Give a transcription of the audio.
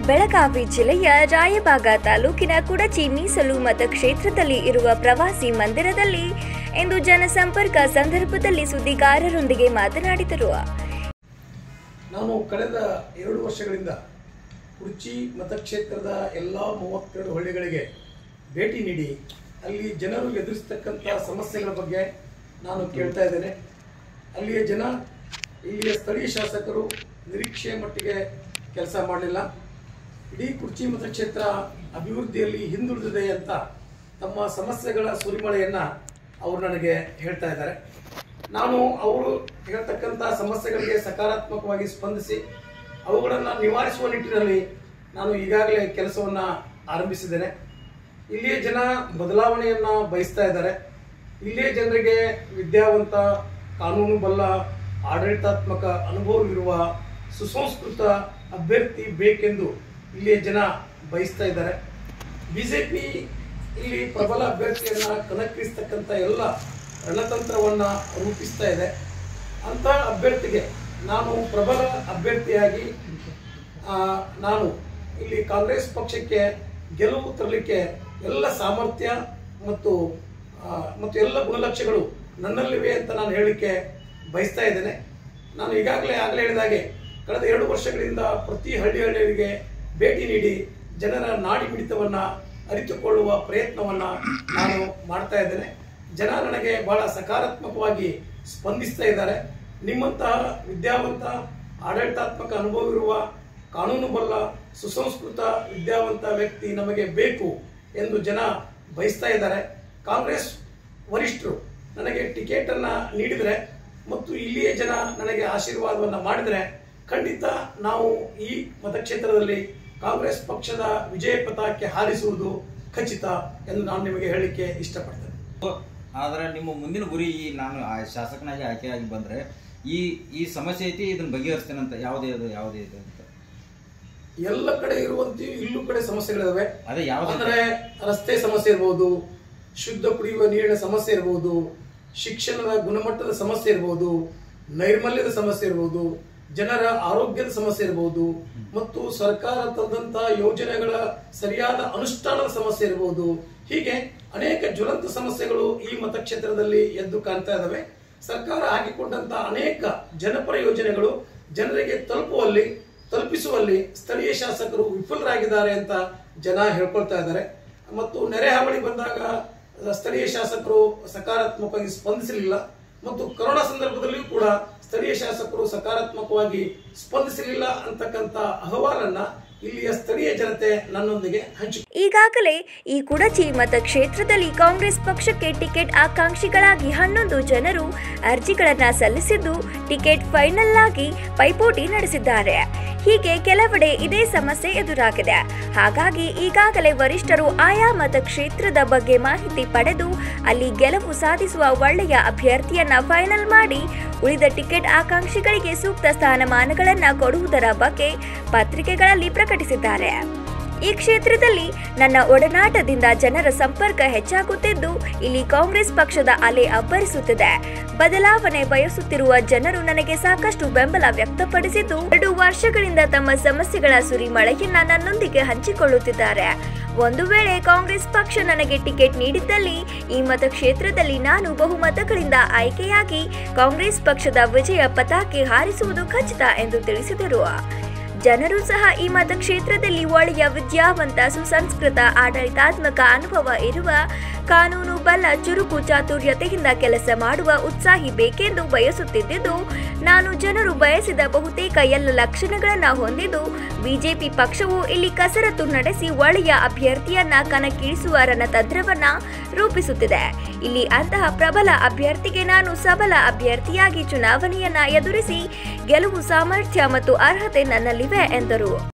ಬೆಳಗಾವಿ ಜಿಲ್ಲೆಯ ರಾಯಬಾಗ ತಾಲೂಕಿನ ಕುಡಚಿ ಮೀಸಲು ಮತಕ್ಷೇತ್ರದಲ್ಲಿ ಇರುವ ಪ್ರವಾಸಿ ಮಂದಿರದಲ್ಲಿ ಇಂದು ಜನಸಂಪರ್ಕ ಸಂದರ್ಭದಲ್ಲಿ ಸುದ್ದಿಗಾರರೊಂದಿಗೆ ಮಾತನಾಡಿದರು ನಾನು ಕಳೆದ ಎರಡು ವರ್ಷಗಳಿಂದ ಕುರ್ಚಿ ಮತಕ್ಷೇತ್ರದ ಎಲ್ಲ ಮೂವತ್ತೆರಡು ಹಳ್ಳಿಗಳಿಗೆ ಭೇಟಿ ನೀಡಿ ಅಲ್ಲಿ ಜನರು ಎದುರಿಸ್ತಕ್ಕಂಥ ಸಮಸ್ಯೆಗಳ ಬಗ್ಗೆ ನಾನು ಕೇಳ್ತಾ ಇದ್ದೇನೆ ಅಲ್ಲಿಯ ಜನ ಇಲ್ಲಿಯ ಸ್ಥಳೀಯ ಶಾಸಕರು ನಿರೀಕ್ಷೆಯ ಮಟ್ಟಿಗೆ ಕೆಲಸ ಮಾಡಲಿಲ್ಲ ಇಡೀ ಕುರ್ಚಿ ಮತಕ್ಷೇತ್ರ ಅಭಿವೃದ್ಧಿಯಲ್ಲಿ ಹಿಂದುಳಿದಿದೆ ಅಂತ ತಮ್ಮ ಸಮಸ್ಯೆಗಳ ಸುರಿಮಳೆಯನ್ನು ಅವರು ನನಗೆ ಹೇಳ್ತಾ ಇದ್ದಾರೆ ನಾನು ಅವರು ಹೇಳ್ತಕ್ಕಂಥ ಸಮಸ್ಯೆಗಳಿಗೆ ಸಕಾರಾತ್ಮಕವಾಗಿ ಸ್ಪಂದಿಸಿ ಅವುಗಳನ್ನು ನಿವಾರಿಸುವ ನಿಟ್ಟಿನಲ್ಲಿ ನಾನು ಈಗಾಗಲೇ ಕೆಲಸವನ್ನು ಆರಂಭಿಸಿದ್ದೇನೆ ಇಲ್ಲಿಯ ಜನ ಬದಲಾವಣೆಯನ್ನು ಬಯಸ್ತಾ ಇದ್ದಾರೆ ಇಲ್ಲಿಯ ಜನರಿಗೆ ವಿದ್ಯಾವಂತ ಕಾನೂನು ಬಲ್ಲ ಆಡಳಿತಾತ್ಮಕ ಅನುಭವವಿರುವ ಸುಸಂಸ್ಕೃತ ಅಭ್ಯರ್ಥಿ ಬೇಕೆಂದು ಇಲ್ಲಿಯ ಜನ ಬಯಸ್ತಾ ಇದ್ದಾರೆ ಬಿಜೆಪಿ ಇಲ್ಲಿ ಪ್ರಬಲ ಅಭ್ಯರ್ಥಿಯನ್ನ ಕಣಕ್ಕಿಳಿಸ್ತಕ್ಕಂಥ ಎಲ್ಲ ರಣತಂತ್ರವನ್ನ ರೂಪಿಸ್ತಾ ಇದೆ ಅಂತ ಅಭ್ಯರ್ಥಿಗೆ ನಾನು ಪ್ರಬಲ ಅಭ್ಯರ್ಥಿಯಾಗಿ ಆ, ನಾನು ಇಲ್ಲಿ ಕಾಂಗ್ರೆಸ್ ಪಕ್ಷಕ್ಕೆ ಗೆಲುವು ತರಲಿಕ್ಕೆ ಎಲ್ಲ ಸಾಮರ್ಥ್ಯ ಮತ್ತು ಆ, ಮತ್ತು ಎಲ್ಲ ಗುಣಲಕ್ಷಗಳು ನನ್ನಲ್ಲಿವೆ ಅಂತ ನಾನು ಹೇಳಲಿಕ್ಕೆ ಬಯಸ್ತಾ ಇದ್ದೇನೆ ನಾನು ಈಗಾಗಲೇ ಆಗಲೇ ಹೇಳಿದಾಗೆ ಕಳೆದ ಎರಡು ವರ್ಷಗಳಿಂದ ಪ್ರತಿ ಹಳ್ಳಿ ಹಳ್ಳಿಗಳಿಗೆ ಭೇಟಿ ನೀಡಿ ಜನರ ನಾಡಿ ಮಿಡಿತವನ್ನು ಅರಿತುಕೊಳ್ಳುವ ಪ್ರಯತ್ನವನ್ನು ನಾನು ಮಾಡ್ತಾ ಇದ್ದೇನೆ ಜನ ನನಗೆ ಬಹಳ ಸಕಾರಾತ್ಮಕವಾಗಿ ಸ್ಪಂದಿಸ್ತಾ ಇದ್ದಾರೆ ನಿಮ್ಮಂತಹ ವಿದ್ಯಾವಂತ ಆಡಳಿತಾತ್ಮಕ ಅನುಭವವಿರುವ ಕಾನೂನು ಬಲ್ಲ ಸುಸಂಸ್ಕೃತ ವಿದ್ಯಾವಂತ ವ್ಯಕ್ತಿ ನಮಗೆ ಬೇಕು ಎಂದು ಜನ ಬಯಸ್ತಾ ಇದ್ದಾರೆ ಕಾಂಗ್ರೆಸ್ ವರಿಷ್ಠರು ನನಗೆ ಟಿಕೆಟ್ ಅನ್ನ ನೀಡಿದರೆ ಮತ್ತು ಇಲ್ಲಿಯ ಜನ ನನಗೆ ಆಶೀರ್ವಾದವನ್ನ ಮಾಡಿದರೆ ಖಂಡಿತ ನಾವು ಈ ಮತಕ್ಷೇತ್ರದಲ್ಲಿ ಕಾಂಗ್ರೆಸ್ ಪಕ್ಷದ ವಿಜಯ ಪತಾಕೆ ಹಾರಿಸುವುದು ಖಚಿತ ಎಂದು ನಾನು ನಿಮಗೆ ಹೇಳಲಿಕ್ಕೆ ಇಷ್ಟಪಡ್ತೇನೆ ಆದ್ರೆ ನಿಮ್ಮ ಮುಂದಿನ ಗುರಿ ಈ ನಾನು ಆ ಶಾಸಕನಾಗಿ ಆಯ್ಕೆಯಾಗಿ ಬಂದ್ರೆ ಈ ಈ ಸಮಸ್ಯೆ ಐತಿ ಇದನ್ನ ಬಗೆಹರಿಸ್ತೇನಂತ ಯಾವುದೇ ಅದು ಯಾವುದೇ ಇದು ಅಂತ ಎಲ್ಲ ಕಡೆ ಇರುವಂತೆ ಇಲ್ಲೂ ಕಡೆ ಸಮಸ್ಯೆಗಳಿದಾವೆ ಅದೇ ಯಾವ್ದು ಅಂದ್ರೆ ರಸ್ತೆ ಸಮಸ್ಯೆ ಇರ್ಬೋದು ಶುದ್ಧ ಕುಡಿಯುವ ನೀರಿನ ಸಮಸ್ಯೆ ಇರ್ಬೋದು ಶಿಕ್ಷಣದ ಗುಣಮಟ್ಟದ ಸಮಸ್ಯೆ ಇರ್ಬೋದು ನೈರ್ಮಲ್ಯದ ಸಮಸ್ಯೆ ಇರ್ಬೋದು ಜನರ ಆರೋಗ್ಯದ ಸಮಸ್ಯೆ ಇರ್ಬೋದು ಮತ್ತು ಸರ್ಕಾರ ತಂದಂತ ಯೋಜನೆಗಳ ಸರಿಯಾದ ಅನುಷ್ಠಾನದ ಸಮಸ್ಯೆ ಇರ್ಬೋದು ಹೀಗೆ ಅನೇಕ ಜ್ವಲಂತ ಸಮಸ್ಯೆಗಳು ಈ ಮತಕ್ಷೇತ್ರದಲ್ಲಿ ಎದ್ದು ಕಾಣ್ತಾ ಇದಾವೆ ಸರ್ಕಾರ ಹಾಕಿಕೊಂಡಂತ ಅನೇಕ ಜನಪರ ಯೋಜನೆಗಳು ಜನರಿಗೆ ತಲುಪುವಲ್ಲಿ ತಲುಪಿಸುವಲ್ಲಿ ಸ್ಥಳೀಯ ಶಾಸಕರು ವಿಫಲರಾಗಿದ್ದಾರೆ ಅಂತ ಜನ ಹೇಳ್ಕೊಳ್ತಾ ಇದ್ದಾರೆ ಮತ್ತು ನೆರೆ ಹಾವಳಿ ಬಂದಾಗ ಸ್ಥಳೀಯ ಶಾಸಕರು ಸಕಾರಾತ್ಮಕವಾಗಿ ಸ್ಪಂದಿಸಲಿಲ್ಲ ಮತ್ತು ಕೊರೋನಾ ಸಂದರ್ಭದಲ್ಲಿಯೂ ಕೂಡ ಸ್ಥಳೀಯ ಶಾಸಕರು ಸಕಾರಾತ್ಮಕವಾಗಿ ಸ್ಪಂದಿಸಲಿಲ್ಲ ಅಂತಕ್ಕಂಥ ಅಹವಾಲನ್ನ ಇಲ್ಲಿಯ ಸ್ಥಳೀಯ ಜನತೆ ನನ್ನೊಂದಿಗೆ ಹಂಚಿಕೊಂಡರು ಈಗಾಗಲೇ ಈ ಕುಡಚಿ ಮತಕ್ಷೇತ್ರದಲ್ಲಿ ಕಾಂಗ್ರೆಸ್ ಪಕ್ಷಕ್ಕೆ ಟಿಕೆಟ್ ಆಕಾಂಕ್ಷಿಗಳಾಗಿ ಹನ್ನೊಂದು ಜನರು ಅರ್ಜಿಗಳನ್ನು ಸಲ್ಲಿಸಿದ್ದು ಟಿಕೆಟ್ ಫೈನಲ್ ಆಗಿ ಪೈಪೋಟಿ ನಡೆಸಿದ್ದಾರೆ ಹೀಗೆ ಕೆಲವೆಡೆ ಇದೇ ಸಮಸ್ಯೆ ಎದುರಾಗಿದೆ ಹಾಗಾಗಿ ಈಗಾಗಲೇ ವರಿಷ್ಠರು ಆಯಾ ಮತಕ್ಷೇತ್ರದ ಬಗ್ಗೆ ಮಾಹಿತಿ ಪಡೆದು ಅಲ್ಲಿ ಗೆಲುವು ಸಾಧಿಸುವ ಒಳ್ಳೆಯ ಅಭ್ಯರ್ಥಿಯನ್ನ ಫೈನಲ್ ಮಾಡಿ ಉಳಿದ ಟಿಕೆಟ್ ಆಕಾಂಕ್ಷಿಗಳಿಗೆ ಸೂಕ್ತ ಸ್ಥಾನಮಾನಗಳನ್ನ ಕೊಡುವುದರ ಬಗ್ಗೆ ಪತ್ರಿಕೆಗಳಲ್ಲಿ ಪ್ರಕಟಿಸಿದ್ದಾರೆ ಈ ಕ್ಷೇತ್ರದಲ್ಲಿ ನನ್ನ ಒಡನಾಟದಿಂದ ಜನರ ಸಂಪರ್ಕ ಹೆಚ್ಚಾಗುತ್ತಿದ್ದು ಇಲ್ಲಿ ಕಾಂಗ್ರೆಸ್ ಪಕ್ಷದ ಅಲೆ ಅಬ್ಬರಿಸುತ್ತಿದೆ ಬದಲಾವಣೆ ಬಯಸುತ್ತಿರುವ ಜನರು ನನಗೆ ಸಾಕಷ್ಟು ಬೆಂಬಲ ವ್ಯಕ್ತಪಡಿಸಿದ್ದು ಎರಡು ವರ್ಷಗಳಿಂದ ತಮ್ಮ ಸಮಸ್ಯೆಗಳ ಸುರಿಮಳೆಯನ್ನ ನನ್ನೊಂದಿಗೆ ಹಂಚಿಕೊಳ್ಳುತ್ತಿದ್ದಾರೆ ಒಂದು ವೇಳೆ ಕಾಂಗ್ರೆಸ್ ಪಕ್ಷ ನನಗೆ ಟಿಕೆಟ್ ನೀಡಿದ್ದಲ್ಲಿ ಈ ಮತಕ್ಷೇತ್ರದಲ್ಲಿ ನಾನು ಬಹುಮತಗಳಿಂದ ಆಯ್ಕೆಯಾಗಿ ಕಾಂಗ್ರೆಸ್ ಪಕ್ಷದ ವಿಜಯ ಪತಾಕೆ ಹಾರಿಸುವುದು ಖಚಿತ ಎಂದು ತಿಳಿಸಿದರು ಜನರು ಸಹ ಈ ಮತಕ್ಷೇತ್ರದಲ್ಲಿ ಒಳ್ಳೆಯ ವಿದ್ಯಾವಂತ ಸುಸಂಸ್ಕೃತ ಆಡಳಿತಾತ್ಮಕ ಅನುಭವ ಇರುವ ಕಾನೂನು ಬಲ ಚುರುಕು ಚಾತುರ್ಯತೆಯಿಂದ ಕೆಲಸ ಮಾಡುವ ಉತ್ಸಾಹಿ ಬೇಕೆಂದು ಬಯಸುತ್ತಿದ್ದುದು ನಾನು ಜನರು ಬಯಸಿದ ಬಹುತೇಕ ಎಲ್ಲ ಲಕ್ಷಣಗಳನ್ನು ಹೊಂದಿದ್ದು ಬಿಜೆಪಿ ಪಕ್ಷವು ಇಲ್ಲಿ ಕಸರತ್ತು ನಡೆಸಿ ಒಳ್ಳೆಯ ಅಭ್ಯರ್ಥಿಯನ್ನ ಕಣಕ್ಕಿಳಿಸುವ ರಣತಂತ್ರವನ್ನ ರೂಪಿಸುತ್ತಿದೆ ಇಲ್ಲಿ ಅಂತಹ ಪ್ರಬಲ ಅಭ್ಯರ್ಥಿಗೆ ನಾನು ಸಬಲ ಅಭ್ಯರ್ಥಿಯಾಗಿ ಚುನಾವಣೆಯನ್ನ ಎದುರಿಸಿ ಗೆಲುವು ಸಾಮರ್ಥ್ಯ ಮತ್ತು ಅರ್ಹತೆ ನನ್ನಲ್ಲಿವೆ ಎಂದರು